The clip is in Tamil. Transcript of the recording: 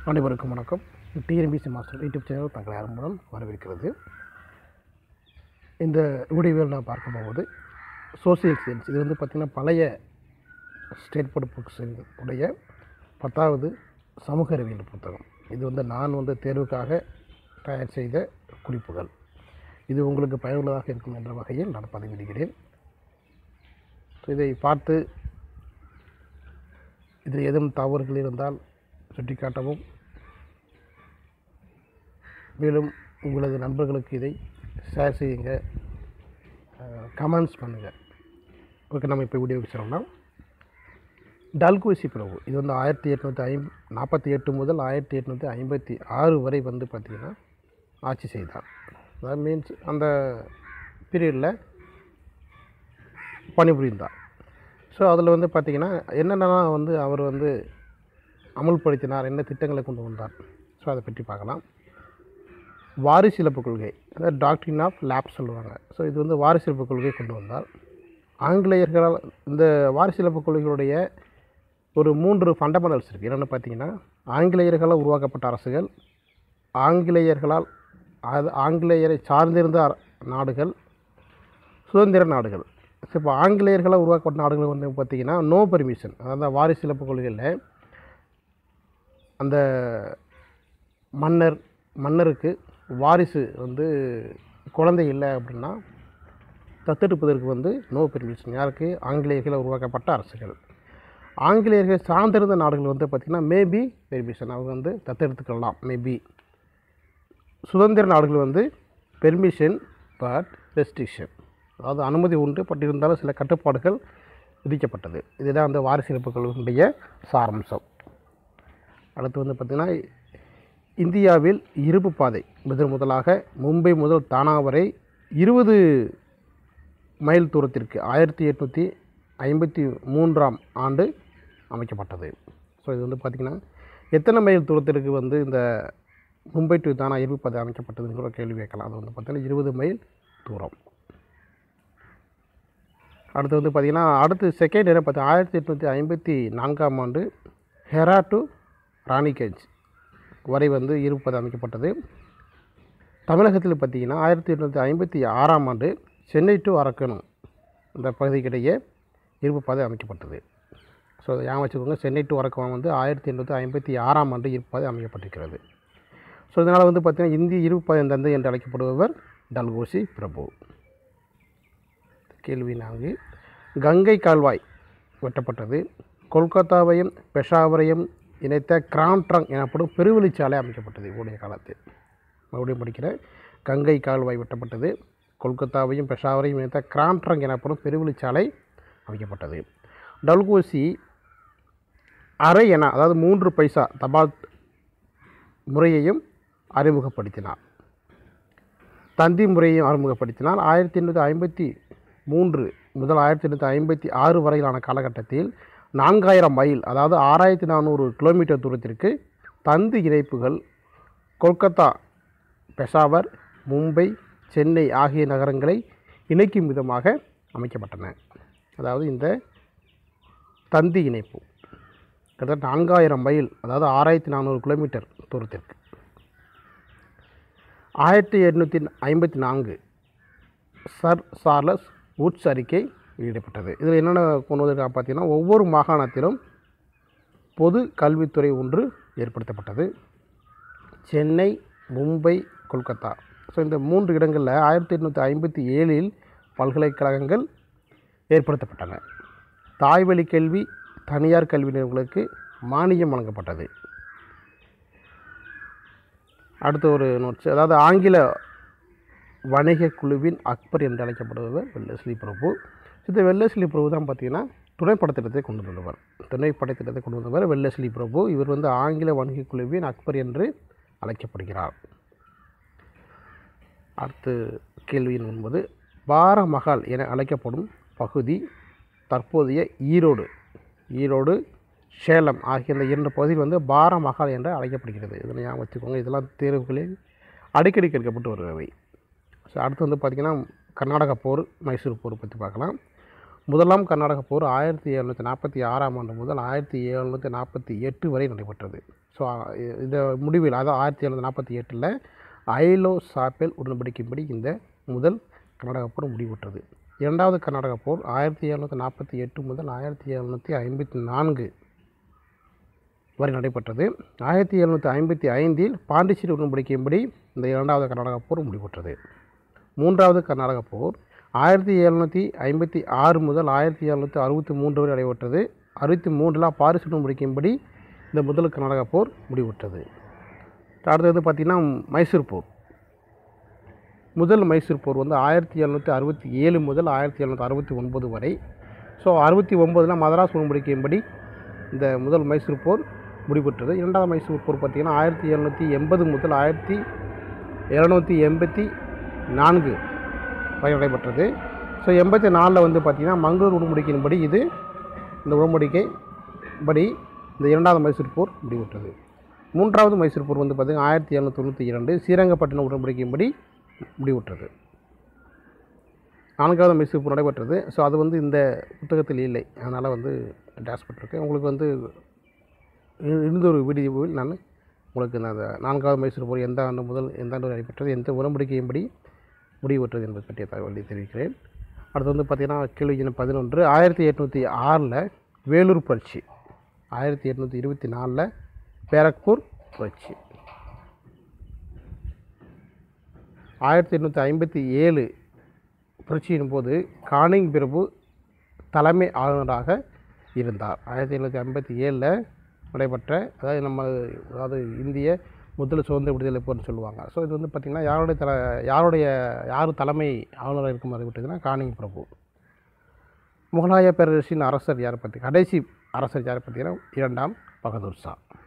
அனைவருக்கும் வணக்கம் டிஎன்பிசி மாஸ்டர் யூடியூப் சேனல் தங்களை அன்புடன் வரவேற்கிறது இந்த வீடியோவில் நான் பார்க்க போவது சோசியல் சயின்ஸ் இது வந்து பார்த்திங்கன்னா பழைய ஸ்டேட் போர்டு புக்ஸ் உடைய பத்தாவது சமூக அறிவியல் புத்தகம் இது வந்து நான் வந்து தேர்வுக்காக தயார் செய்த குறிப்புகள் இது உங்களுக்கு பயனுள்ளதாக இருக்கும் என்ற வகையில் நான் பதிவிடுகிறேன் ஸோ இதை பார்த்து இதில் எதுவும் தவறுகள் இருந்தால் சுட்டிக்காட்டவும் மேலும் உங்களது நண்பர்களுக்கு இதை ஷேர் செய்யுங்க கமெண்ட்ஸ் பண்ணுங்கள் ஓகே நம்ம இப்போ வீடியோக்கு செல்லோம்னா டல்கோசி பிரபு இது வந்து ஆயிரத்தி எட்நூற்றி ஐம் நாற்பத்தி எட்டு முதல் ஆயிரத்தி எட்நூற்றி ஐம்பத்தி ஆறு வரை வந்து பார்த்திங்கன்னா ஆட்சி செய்தார் அதாவது மீன்ஸ் அந்த பீரியடில் பணிபுரிந்தார் ஸோ அதில் வந்து பார்த்திங்கன்னா என்னென்னலாம் வந்து அவர் வந்து அமுல்படுத்தினார் என்ன திட்டங்களை கொண்டு வந்தார் ஸோ அதை பற்றி பார்க்கலாம் வாரிசிலப்பு கொள்கை அதாவது டாக்டரின் ஆஃப் லேப் சொல்லுவாங்க ஸோ இது வந்து வாரிசிலப்பு கொள்கை கொண்டு வந்தார் ஆங்கிலேயர்களால் இந்த வாரிசிலப்பு கொள்கைகளுடைய ஒரு மூன்று ஃபண்டமெண்டல்ஸ் இருக்குது என்னென்னு பார்த்தீங்கன்னா ஆங்கிலேயர்களால் உருவாக்கப்பட்ட அரசுகள் ஆங்கிலேயர்களால் அது ஆங்கிலேயரை சார்ந்திருந்த அர- நாடுகள் சுதந்திர நாடுகள் ஸோ இப்போ ஆங்கிலேயர்களால் உருவாக்கப்பட்ட நாடுகள் வந்து பார்த்திங்கன்னா நோ பெர்மிஷன் அதாவது வாரிசிலப்பு கொள்கையில் அந்த மன்னர் மன்னருக்கு வாரிசு வந்து குழந்தை இல்லை அப்படின்னா தத்தெடுப்பதற்கு வந்து நோ பெர்மிஷன் யாருக்கு ஆங்கிலேயர்களால் உருவாக்கப்பட்ட அரசுகள் ஆங்கிலேயர்கள் சார்ந்திருந்த நாடுகள் வந்து பார்த்திங்கன்னா மேபி பெர்மிஷன் அவங்க வந்து தத்தெடுத்துக்கலாம் மேபி சுதந்திர நாடுகள் வந்து பெர்மிஷன் பட் ரெஸ்ட்ரிக்ஷன் அதாவது அனுமதி உண்டு பட் இருந்தாலும் சில கட்டுப்பாடுகள் விதிக்கப்பட்டது இதுதான் அந்த வாரிசிலப்பு கொள்கையினுடைய சாராம்சம் அடுத்து வந்து பார்த்திங்கன்னா இந்தியாவில் இருப்பு பாதை முதன் முதலாக மும்பை முதல் தானா வரை இருபது மைல் தூரத்திற்கு ஆயிரத்தி எட்நூற்றி ஐம்பத்தி மூன்றாம் ஆண்டு அமைக்கப்பட்டது ஸோ இது வந்து பார்த்திங்கன்னா எத்தனை மைல் தூரத்திற்கு வந்து இந்த மும்பை டு தானா இருப்பு பாதை அமைக்கப்பட்டதுங்கிற ஒரு கேள்வி கேட்கலாம் அது வந்து பார்த்திங்கன்னா இருபது மைல் தூரம் அடுத்து வந்து பார்த்திங்கன்னா அடுத்து செகண்ட் என்ன பார்த்தி ஆயிரத்தி எட்நூற்றி ஐம்பத்தி நான்காம் ஆண்டு ஹெரா டு ராணிகஞ்ச் வரை வந்து இருப்பது அமைக்கப்பட்டது தமிழகத்தில் பார்த்திங்கன்னா ஆயிரத்தி எட்நூற்றி ஐம்பத்தி ஆறாம் ஆண்டு சென்னை டு அரக்கணும் இந்த பகுதிக்கிடையே இருப்பு பாதை அமைக்கப்பட்டது ஸோ அதை ஞாபகம் வச்சுக்கோங்க சென்னை டு அரக்கணம் வந்து ஆயிரத்தி எண்ணூற்றி ஐம்பத்தி ஆறாம் ஆண்டு இருப்பு பாதை அமைக்கப்பட்டிருக்கிறது ஸோ இதனால் வந்து பார்த்திங்கன்னா இந்திய இருப்பு பாதை தந்தை என்று அழைக்கப்படுபவர் டல்கோசி பிரபு கேள்வி நான்கு கங்கை கால்வாய் வெட்டப்பட்டது கொல்கத்தாவையும் பெஷாவரையும் இணைத்த கிராண்ட் ட்ரங்க் எனப்படும் பெருவழிச்சாலை அமைக்கப்பட்டது இவருடைய காலத்தில் மறுபடியும் படிக்கிறேன் கங்கை கால்வாய் வெட்டப்பட்டது கொல்கத்தாவையும் பெஷாவரையும் இணைத்த கிராண்ட் ட்ரங்க் எனப்படும் பெருவழிச்சாலை அமைக்கப்பட்டது டல்கோசி அரை என அதாவது மூன்று பைசா தபால் முறையையும் அறிமுகப்படுத்தினார் தந்தி முறையையும் அறிமுகப்படுத்தினார் ஆயிரத்தி எண்ணூற்றி ஐம்பத்தி மூன்று முதல் ஆயிரத்தி எண்ணூற்றி ஐம்பத்தி ஆறு வரையிலான காலகட்டத்தில் நான்காயிரம் மைல் அதாவது ஆறாயிரத்தி நானூறு கிலோமீட்டர் தூரத்திற்கு தந்தி இணைப்புகள் கொல்கத்தா பெஷாவர் மும்பை சென்னை ஆகிய நகரங்களை இணைக்கும் விதமாக அமைக்கப்பட்டன அதாவது இந்த தந்தி இணைப்பு கிட்டத்தட்ட நான்காயிரம் மைல் அதாவது ஆறாயிரத்தி நானூறு கிலோமீட்டர் தூரத்திற்கு ஆயிரத்தி எட்நூற்றி ஐம்பத்தி நான்கு சர் சார்லஸ் வுட்ஸ் அறிக்கை வெளியிடப்பட்டது இதில் என்னென்ன கொண்டு வந்திருக்காங்க பார்த்தீங்கன்னா ஒவ்வொரு மாகாணத்திலும் பொது கல்வித்துறை ஒன்று ஏற்படுத்தப்பட்டது சென்னை மும்பை கொல்கத்தா ஸோ இந்த மூன்று இடங்களில் ஆயிரத்தி எட்நூற்றி ஐம்பத்தி ஏழில் பல்கலைக்கழகங்கள் ஏற்படுத்தப்பட்டன தாய்வழி கல்வி தனியார் கல்வி நிறுவனங்களுக்கு மானியம் வழங்கப்பட்டது அடுத்த ஒரு நோட்ஸ் அதாவது ஆங்கில வணிக குழுவின் அக்பர் என்று அழைக்கப்படுபவர் வெல்லஸ்லி பிரபு இந்த வெல்லஸ்லி பிரபு தான் பார்த்தீங்கன்னா துணைப்படத்திட்டத்தை கொண்டு வந்தவர் துணைப்படத்திட்டத்தை கொண்டு வந்தவர் வெல்லஸ்லி பிரபு இவர் வந்து ஆங்கில வணிக குழுவின் அக்பர் என்று அழைக்கப்படுகிறார் அடுத்து கேள்வியின் ஒன்பது பாரமகால் என அழைக்கப்படும் பகுதி தற்போதைய ஈரோடு ஈரோடு சேலம் ஆகிய இந்த இரண்டு பகுதிகள் வந்து பாரமகால் என்று அழைக்கப்படுகிறது இதனை ஞாபகம் வச்சுக்கோங்க இதெல்லாம் தேர்வுகளில் அடிக்கடி கேட்கப்பட்டு வருபவை ஸோ அடுத்து வந்து பார்த்திங்கன்னா கர்நாடக போர் மைசூர் போர் பற்றி பார்க்கலாம் முதலாம் கர்நாடக போர் ஆயிரத்தி எழுநூற்றி நாற்பத்தி ஆறாம் ஆண்டு முதல் ஆயிரத்தி எழுநூற்றி நாற்பத்தி எட்டு வரை நடைபெற்றது ஸோ இந்த முடிவில் அதாவது ஆயிரத்தி எழுநூற்றி நாற்பத்தி எட்டில் ஐலோ சாப்பெல் உடன்படிக்கைப்படி இந்த முதல் கர்நாடக போர் முடிவுற்றது இரண்டாவது கர்நாடக போர் ஆயிரத்தி எழுநூற்றி நாற்பத்தி எட்டு முதல் ஆயிரத்தி எழுநூற்றி ஐம்பத்தி நான்கு வரை நடைபெற்றது ஆயிரத்தி எழுநூற்றி ஐம்பத்தி ஐந்தில் பாண்டிச்சேரி உடன்படிக்கையின்படி இந்த இரண்டாவது கர்நாடக போர் முடிவுற்றது மூன்றாவது கர்நாடக போர் ஆயிரத்தி எழுநூற்றி ஐம்பத்தி ஆறு முதல் ஆயிரத்தி எழுநூற்றி அறுபத்தி மூன்று வரை நடைபெற்றது அறுபத்தி மூன்றில் பாரிஸ் உடன்படிக்கையின்படி இந்த முதல் கர்நாடக போர் முடிவுற்றது அடுத்தது பார்த்திங்கன்னா மைசூர் போர் முதல் மைசூர் போர் வந்து ஆயிரத்தி எழுநூற்றி அறுபத்தி ஏழு முதல் ஆயிரத்தி எழுநூற்றி அறுபத்தி ஒன்பது வரை ஸோ அறுபத்தி ஒம்போதில் மதராஸ் உடன்படிக்கையின்படி இந்த முதல் மைசூர் போர் முடிவுற்றது இரண்டாவது மைசூர் போர் பார்த்திங்கன்னா ஆயிரத்தி எழுநூற்றி எண்பது முதல் ஆயிரத்தி எழுநூற்றி எண்பத்தி நான்கு வரை நடைபெற்றது ஸோ எண்பத்தி நாலில் வந்து பார்த்திங்கன்னா மங்களூர் உடன்படிக்கையின்படி இது இந்த உடன்படிக்கை படி இந்த இரண்டாவது மைசூர் போர் முடிவுற்றது மூன்றாவது மைசூர் போர் வந்து பார்த்திங்கன்னா ஆயிரத்தி எழுநூற்றி தொண்ணூற்றி இரண்டு ஸ்ரீரங்கப்பட்டினம் உடன்படிக்கையின்படி முடிவுற்றது நான்காவது மைசூர் போர் நடைபெற்றது ஸோ அது வந்து இந்த புத்தகத்தில் இல்லை அதனால் வந்து டேஷ் போட்டிருக்கேன் உங்களுக்கு வந்து இ- இந்த ஒரு வீடியோவில் நான் உங்களுக்கு நான் அந்த நான்காவது மைசூர் போர் எந்த ஆண்டு முதல் எந்த ஆண்டு நடைபெற்றது எந்த உடன்படிக்கையின்படி முடிவுற்றது என்பது பற்றிய தகவலை தெரிவிக்கிறேன் அடுத்து வந்து பார்த்திங்கன்னா கேள்வி எண் பதினொன்று ஆயிரத்தி எட்நூற்றி ஆறில் வேலூர் புரட்சி ஆயிரத்தி எட்நூற்றி இருபத்தி நாலில் பேரக்பூர் புரட்சி ஆயிரத்தி எட்நூற்றி ஐம்பத்தி ஏழு புரட்சியின் போது கானிங் பிரபு தலைமை ஆளுநராக இருந்தார் ஆயிரத்தி எழுநூற்றி ஐம்பத்தி ஏழில் நடைபெற்ற அதாவது நம்ம அதாவது இந்திய முதல் சுதந்திர விடுதலை போர்னு சொல்லுவாங்க ஸோ இது வந்து பார்த்திங்கன்னா யாருடைய தலை யாருடைய யார் தலைமை ஆளுநராக இருக்குமாறு விட்டதுன்னா கானிங் பிரபு முகலாய பேரரசின் அரசர் யார் பற்றி கடைசி அரசர் யார் பார்த்தீங்கன்னா இரண்டாம் பகதூர் ஷா